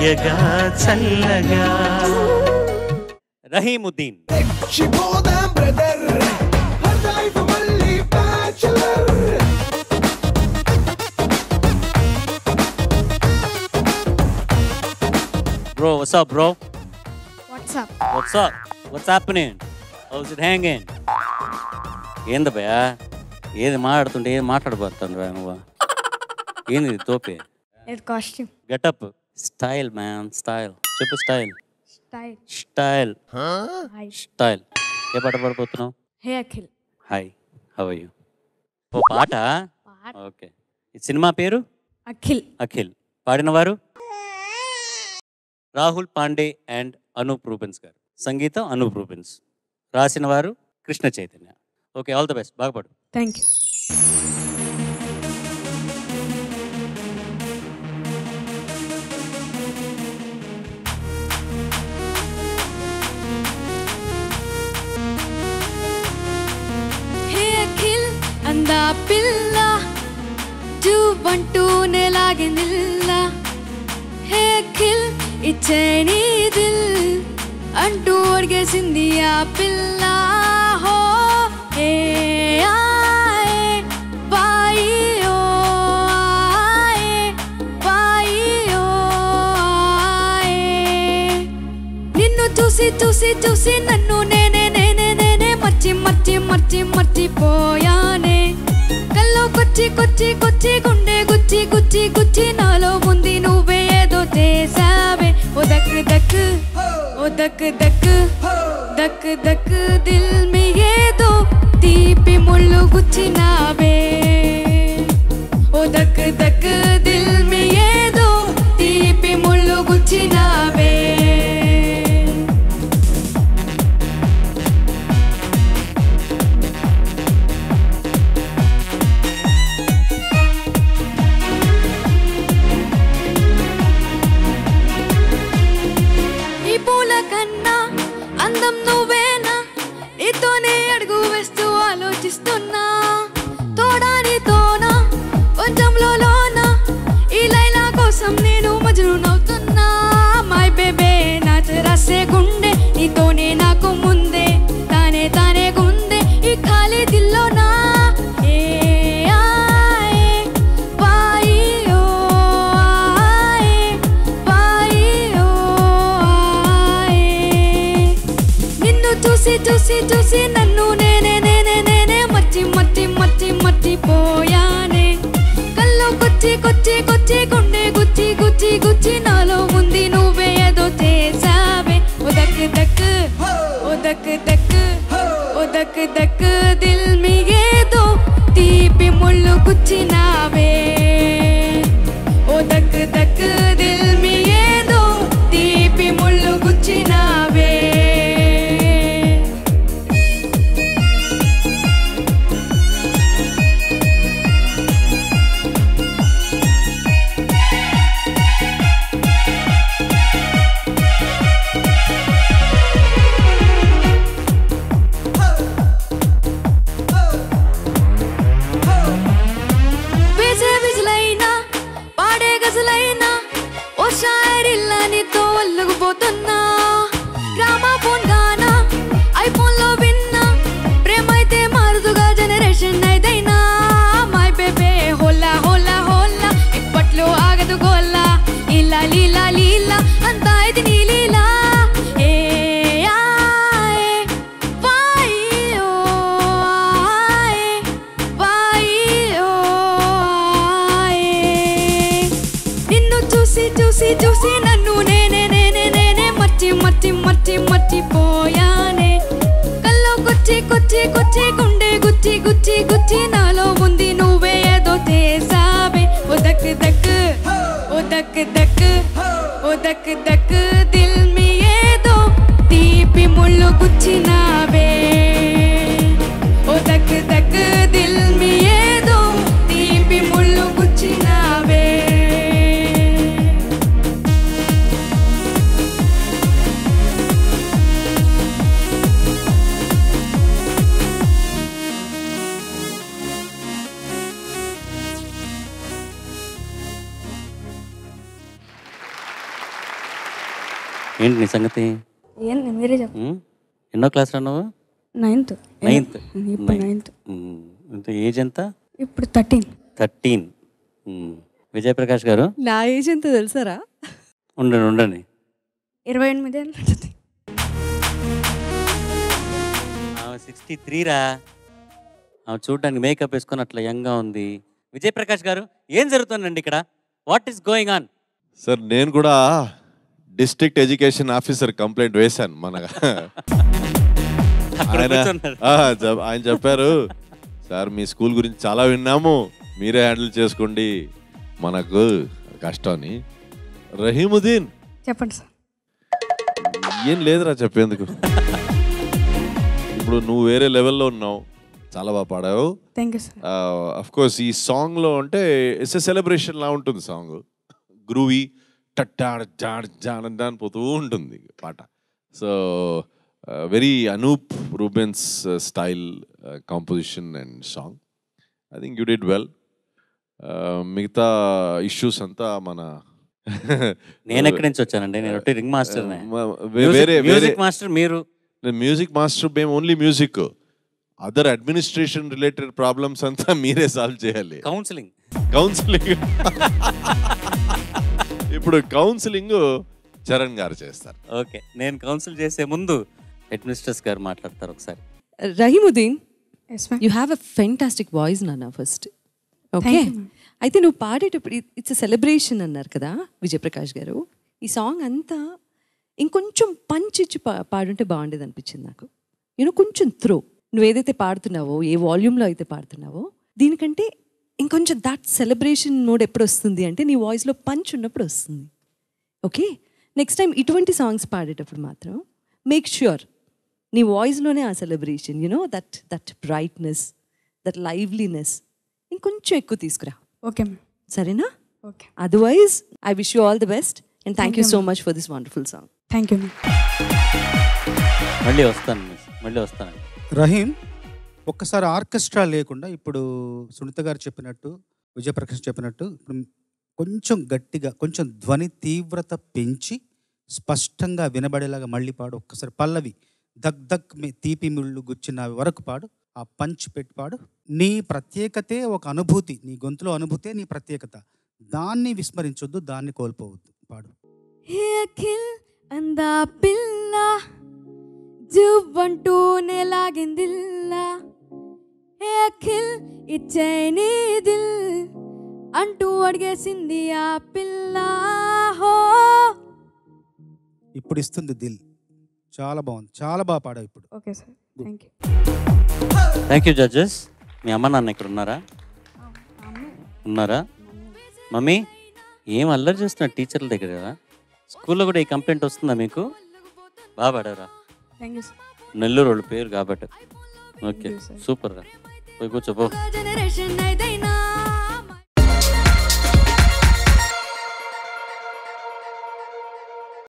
తీయగా చల్లగా రహీముద్దీన్ శిపోదాం బ్రదర్ లైఫ్ మళ్ళీ bachelor bro what's up bro what's up what's up what's happening how's it hanging ఏంది భయా ఏది మాట్లాడుతుంటే ఏది మాట్లాడబోతాను రా నువ్వు ఏంది ఇది తోపే ఇది costume getup style man style చెప్పు style style style hi style ఏ పాట పాడిపోతున్నావు hey Akhil hi how you ఓ పాట పాట ఓకే ఈ సినిమా పేరు అఖిల్ అఖిల్ పాడినవారు రాహుల్ పాండే అండ్ అనూప్ రూబెన్స్ గారు సంగీతం అనూప్ రూబెన్స్ రాసిన వారు Krishna Chaitanya okay all the best బాగా పాడు థ్యాంక్ యూ హే అఖిల్ అందా పిల్ల టూ వన్ టూ నెలాగి నిల్ల హే అఖిల్ ఇచ్చే నీ దిల్ అంటూ అడిగేసింది ఆ పిల్ల హో ఏ ఆయే వాయియో ఆయే వాయియో ఆయే నిన్ను చూసి చూసి చూసి నన్ను నేనే నేనే నేనే మర్చి మర్చి మర్చి మర్చిపోయానే కల్లోకొచ్చి కొచ్చి కొచ్చి గుండె గుచ్చి గుచ్చి గుచ్చి నాలో ఉంది నువ్వే ఏదో చేసావే ఓ దక్ దక్ ఓ దక్ దక్ దక్ దక్ దిల్ మీ ఏదో తీపి ముళ్ళు గుచ్చినావే ఓ దక్ దక్ దిల్ మీ ఏదో తీపి ముళ్ళు గుచ్చినావే ఈ పూల కన్నా అందం నువ్వేనా నీతోనే అడుగు వేస్తూ ఆలోచిస్తున్నా తోడానితోనా కొంచెంలో లోన ఈ లైలా కోసం నేను మజురునవుతున్నా మై బేబే నా రాసే గుండె నీతోనే నాకు ముందే తానే తానే గుండె ఈ ఖాళీ దిల్లోనా ఏ ఆయే వాయియో ఆయే వాయియో ఆయే నిన్ను చూసి చూసి చూసి నన్ను నేనే నేనే నేనే మర్చి మర్చి మర్చి మర్చిపోయానే కల్లో కొచ్చి కొచ్చి కొచ్చి గుండె గుచ్చి గుచ్చి గుచ్చి నాలో ఉంది నువ్వే ఏదో చేసావే ఓ దక్ దక్ ఓ దక్ దక్ ఓ దక్ దక్ దిల్ మీ ఏదో తీపి ముళ్ళు గుచ్చినావే ఓ దక్ దక్ దిల్ మీ ఏదో తీపి ముళ్ళు గుచ్చినావే వేసే విజులైనా పాడే గజలైనా ఓ షాయరిల్లా నీతో అల్లుకుపోతున్నా గ్రామాఫోన్ గానా ఐఫోన్ లో విన్నా ప్రేమైతే మారుదుగా జనరేషన్ ఐదైనా మై బేబే హోలా హోలా హోలా ఇప్పట్లో ఆగదు గోల్లా ఇలా లీలా లీలా అంతా ఇది నీ లీలా ఏ ఆయే వాయియో ఆయే వాయియో ఆయే నిన్ను చూసి చూసి చూసి నన్ను నేనే నేనే నేనే మర్చి మర్చి మర్చి మర్చిపోయానే కల్లో కొచ్చి కొచ్చి కొచ్చి గుండె గుచ్చి గుచ్చి గుచ్చి నాలో ఉంది నువ్వే ఏదో చేసావే ఓ దక్ దక్ ఓ దక్ దక్ ఓ దక్ దక్ దిల్ మీ ఏదో తీపి ముళ్ళు గుచ్చినావే ఓ దక్ దక్ దిల్ మీ ఏదో తీపి ముళ్ళు గుచ్చినావే ఏంటి నీ సంగతి ఏంది మీరే చెప్ప ఉమ్? ఎన్నో క్లాస్ రా నువ్వు నైన్త్ నైన్త్ ఇప్పుడు నైన్త్ ఇంత ఏజ్ ఎంత ఇప్పుడు థర్టీన్ థర్టీన్ విజయప్రకాష్ గారు నా ఏజ్ ఎంత తెలుసారా ఉండండి ఉండండి ఇరవై ఎనిమిది ఏళ్ళు ఉంటుంది ఆమె సిక్స్టీ త్రీ రా ఆమె చూడడానికి మేకప్ వేసుకొని అట్లా యంగ్గా ఉంది విజయప్రకాష్ గారు ఏం జరుగుతుందండి ఇక్కడ what is going on sir నేను కూడా డిస్ట్రిక్ట్ ఎడ్యుకేషన్ ఆఫీసర్ కంప్లైంట్ వేశాను మన అక్కడ ఆయన కూర్చున్నారు. ఆ, చెప్- ఆయన చెప్పారు సార్ మీ స్కూల్ గురించి చాలా విన్నాము మీరే హ్యాండిల్ చేసుకోండి మనకు కష్టం అని రహీముద్దీన్ చెప్పండి సార్ ఏం లేదురా చెప్పేందుకు ఇప్పుడు నువ్వు వేరే లెవెల్లో ఉన్నావు చాలా బాగా పాడావు thank you sir of course ఈ సాంగ్ లో అంటే ఇట్స్ ఎ సెలబ్రేషన్ లా ఉంటుంది సాంగ్ గ్రూవీ టట్టాడ జాడ జాడ అని పోతూ ఉంటుంది పాట so very Anoop Rubens style composition and song I think you did well మిగతా ఇష్యూస్ అంతా మన నేను ఎక్కడి నుంచి వచ్చానండి నేను ఒకటి రింగ్ మాస్టర్ మ- వే- వేరే వేరే మ్యూజిక్ మాస్టర్ మీరు మ్యూజిక్ మాస్టర్ మేము only music other administration related problems అంతా మీరే సాల్వ్ చేయాలి కౌన్సిలింగ్ కౌన్సిలింగ్ ఇప్పుడు కౌన్సిలింగ్ చరణ్ గారు చేస్తారు ఓకే నేను కౌన్సిల్ చేసే ముందు హెడ్ మిస్టర్స్ గారు మాట్లాడతారు ఒకసారి Rahimuddin yes ma'am you have a fantastic voice నాన్న first okay Thank you, ma'am. అయితే నువ్వు పాడేటప్పుడు ఇట్స్ సెలబ్రేషన్ అన్నారు కదా విజయప్రకాష్ గారు ఈ సాంగ్ అంతా ఇంకొంచెం పంచ్ ఇచ్చి పా పాడుంటే బాగుండేది అనిపించింది నాకు నేను కొంచెం త్రో నువ్వు ఏదైతే పాడుతున్నావో ఏ వాల్యూమ్లో అయితే పాడుతున్నావో దీనికంటే ఇంకొంచెం దట్ సెలబ్రేషన్ మోడ్ ఎప్పుడు వస్తుంది అంటే నీ వాయిస్లో పంచ్ ఉన్నప్పుడు వస్తుంది ఓకే నెక్స్ట్ టైం ఇటువంటి సాంగ్స్ పాడేటప్పుడు మాత్రం మేక్ ష్యూర్ నీ వాయిస్లోనే ఆ celebration you know that that brightness that liveliness ఇంకొంచెం ఎక్కువ తీసుకురా ఓకే మ్యామ్ సరేనా okay otherwise I wish you all the best and thank you so much for this wonderful song thank you ma'am మళ్ళీ వస్తాను miss మళ్ళీ వస్తానండి రహీం ఒక్కసారి ఆర్కెస్ట్రా లేకుండా ఇప్పుడు సునీత గారు చెప్పినట్టు విజయప్రకాష్ చెప్పినట్టు ఇప్పుడు కొంచెం గట్టిగా కొంచెం ధ్వని తీవ్రత పెంచి స్పష్టంగా వినబడేలాగా మళ్ళీ పాడు ఒక్కసారి పల్లవి దగ్ దగ్ మీ తీపి ముళ్ళు గుచ్చిన వరకు పాడు ఆ పంచ్ పెట్టి పాడు నీ ప్రత్యేకతే ఒక అనుభూతి నీ గొంతులో అనుభూతే నీ ప్రత్యేకత దాన్ని విస్మరించొద్దు దాన్ని కోల్పోవద్దు పాడు హే అఖిల్ అందా పిల్ల జువ్వంటూనే లాగిందిల్లా హే అఖిల్ ఇచ్చే నీ దిల్ అంటూ అడిగేసింది ఆ పిల్ల హో ఇప్పుడు ఇస్తుంది దిల్ చాలా బాగుంది చాలా బాగా పాడావు ఇప్పుడు okay sir thank you thank you judges మీ అమ్మ నాన్న ఇక్కడ ఉన్నారా ఉన్నారా మమ్మీ ఏం అల్లరి చేస్తున్నారు టీచర్ల దగ్గర కదా స్కూల్లో కూడా ఈ కంప్లైంట్ వస్తుందా మీకు బాగా పడారా థ్యాంక్ యూ సార్ నెల్లూరు వాళ్ళ పేరు కాబట్టి ఓకే you, sir. సూపర్ రా పోయి కూర్చోపో జనరేషన్ ఏదైనా